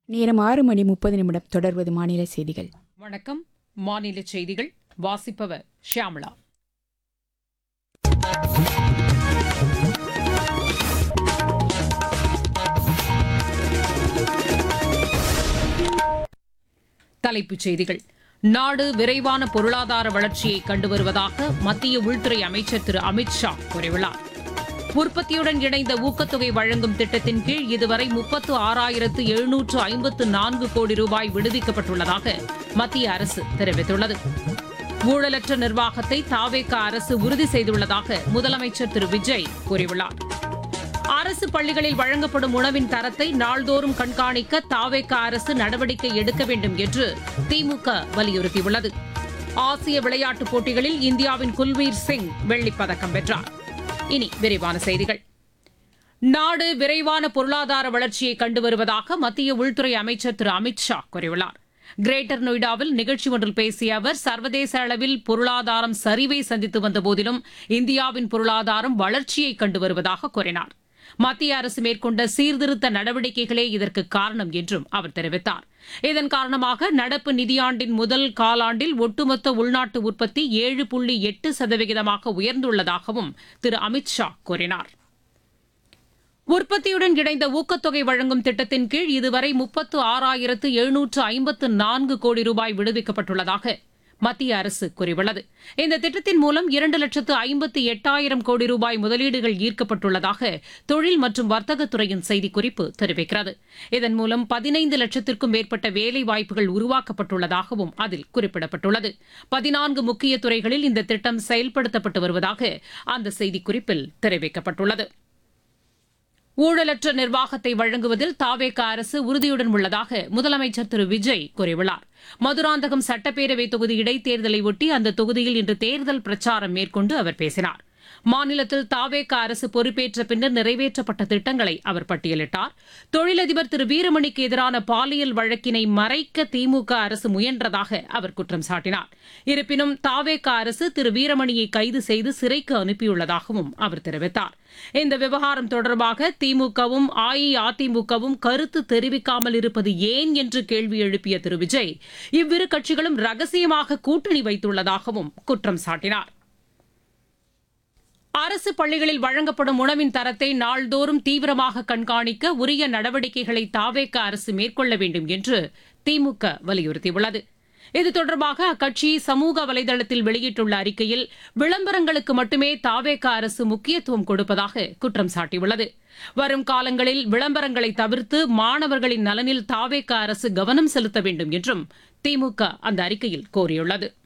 நேரம் ஆறு மணி முப்பது நிமிடம் தொடர்வது மாநில செய்திகள் வணக்கம் மாநில செய்திகள் வாசிப்பவர் ஷியாமளா தலைப்புச் செய்திகள் நாடு விரைவான பொருளாதார வளர்ச்சியை கண்டு வருவதாக மத்திய உள்துறை அமைச்சர் திரு அமித் ஷா கூறியுள்ளார் உற்பத்தியுடன் இணைந்த ஊக்கத்தொகை வழங்கும் திட்டத்தின் கீழ் இதுவரை முப்பத்து ஆறாயிரத்து எழுநூற்று ஐம்பத்து நான்கு கோடி ரூபாய் விடுவிக்கப்பட்டுள்ளதாக மத்திய அரசு தெரிவித்துள்ளது ஊழலற்ற நிர்வாகத்தை தாவேக அரசு உறுதி செய்துள்ளதாக முதலமைச்சர் திரு விஜய் கூறியுள்ளார் அரசு பள்ளிகளில் வழங்கப்படும் உணவின் தரத்தை நாள்தோறும் கண்காணிக்க தாவேக அரசு நடவடிக்கை எடுக்க வேண்டும் என்று திமுக வலியுறுத்தியுள்ளது ஆசிய விளையாட்டுப் போட்டிகளில் இந்தியாவின் குல்வீர் சிங் வெள்ளிப் பதக்கம் வென்றார் இனி விரிவான செய்திகள் நாடு விரைவான பொருளாதார வளர்ச்சியை கண்டு வருவதாக மத்திய உள்துறை அமைச்சர் திரு அமித் ஷா கூறியுள்ளார் கிரேட்டர் நொய்டாவில் நிகழ்ச்சி ஒன்றில் பேசிய அவர் சர்வதேச அளவில் பொருளாதாரம் சரிவை சந்தித்து வந்த போதிலும் இந்தியாவின் பொருளாதாரம் வளர்ச்சியை கண்டு வருவதாக கூறினார் மத்திய அரசு மேற்கொண்ட சீர்திருத்த நடவடிக்கைகளே இதற்கு காரணம் என்றும் அவர் தெரிவித்தார் இதன் காரணமாக நடப்பு நிதியாண்டின் முதல் காலாண்டில் ஒட்டுமொத்த உள்நாட்டு உற்பத்தி ஏழு புள்ளி எட்டு சதவிகிதமாக உயர்ந்துள்ளதாகவும் திரு அமித் ஷா கூறினார் உற்பத்தியுடன் இணைந்த ஊக்கத்தொகை வழங்கும் திட்டத்தின் கீழ் இதுவரை முப்பத்து ஆறாயிரத்து எழுநூற்று ஐம்பத்து நான்கு கோடி ரூபாய் விடுவிக்கப்பட்டுள்ளதாக மத்திய அரசு கூறியுள்ளது இந்த திட்டத்தின் மூலம் இரண்டு லட்சத்து ஐம்பத்தி எட்டாயிரம் கோடி ரூபாய் முதலீடுகள் ஈர்க்கப்பட்டுள்ளதாக தொழில் மற்றும் வர்த்தகத்துறையின் செய்திக்குறிப்பு தெரிவிக்கிறது இதன் மூலம் பதினைந்து லட்சத்திற்கும் மேற்பட்ட வேலை வாய்ப்புகள் உருவாக்கப்பட்டுள்ளதாகவும் அதில் குறிப்பிடப்பட்டுள்ளது பதினான்கு முக்கிய துறைகளில் இந்த திட்டம் செயல்படுத்தப்பட்டு வருவதாக அந்த செய்திக்குறிப்பில் தெரிவிக்கப்பட்டுள்ளது ஊழலற்ற நிர்வாகத்தை வழங்குவதில் தாவேக அரசு உறுதியுடன் உள்ளதாக முதலமைச்சர் திரு விஜய் கூறியுள்ளார் மதுராந்தகம் சட்டப்பேரவை தொகுதி இடைத்தேர்தலை ஒட்டி அந்த தொகுதியில் இன்று தேர்தல் பிரச்சாரம் மேற்கொண்டு அவர் பேசினார் மாநிலத்தில் தாவேக அரசு பொறுப்பேற்ற பின்னர் நிறைவேற்றப்பட்ட திட்டங்களை அவர் பட்டியலிட்டார் தொழிலதிபர் திரு வீரமணிக்கு எதிரான பாலியல் வழக்கினை மறைக்க திமுக அரசு முயன்றதாக அவர் குற்றம் சாட்டினார் இருப்பினும் தாவேக அரசு திரு வீரமணியை கைது செய்து சிறைக்கு அனுப்பியுள்ளதாகவும் அவர் தெரிவித்தார் இந்த விவகாரம் தொடர்பாக திமுகவும் அஇஅதிமுகவும் கருத்து தெரிவிக்காமல் இருப்பது ஏன் என்று கேள்வி எழுப்பிய திரு விஜய் இவ்விரு கட்சிகளும் ரகசியமாக கூட்டணி வைத்துள்ளதாகவும் குற்றம் சாட்டினார் அரசு பள்ளிகளில் வழங்கப்படும் உணவின் தரத்தை நாள்தோறும் தீவிரமாக கண்காணிக்க உரிய நடவடிக்கைகளை தாவேக்க அரசு மேற்கொள்ள வேண்டும் என்று திமுக வலியுறுத்தியுள்ளது இது தொடர்பாக அக்கட்சி சமூக வலைதளத்தில் வெளியிட்டுள்ள அறிக்கையில் விளம்பரங்களுக்கு மட்டுமே தாவேக அரசு முக்கியத்துவம் கொடுப்பதாக குற்றம் சாட்டியுள்ளது வரும் காலங்களில் விளம்பரங்களை தவிர்த்து மாணவர்களின் நலனில் தாவேக அரசு கவனம் செலுத்த வேண்டும் என்றும் திமுக அந்த அறிக்கையில் கோரியுள்ளது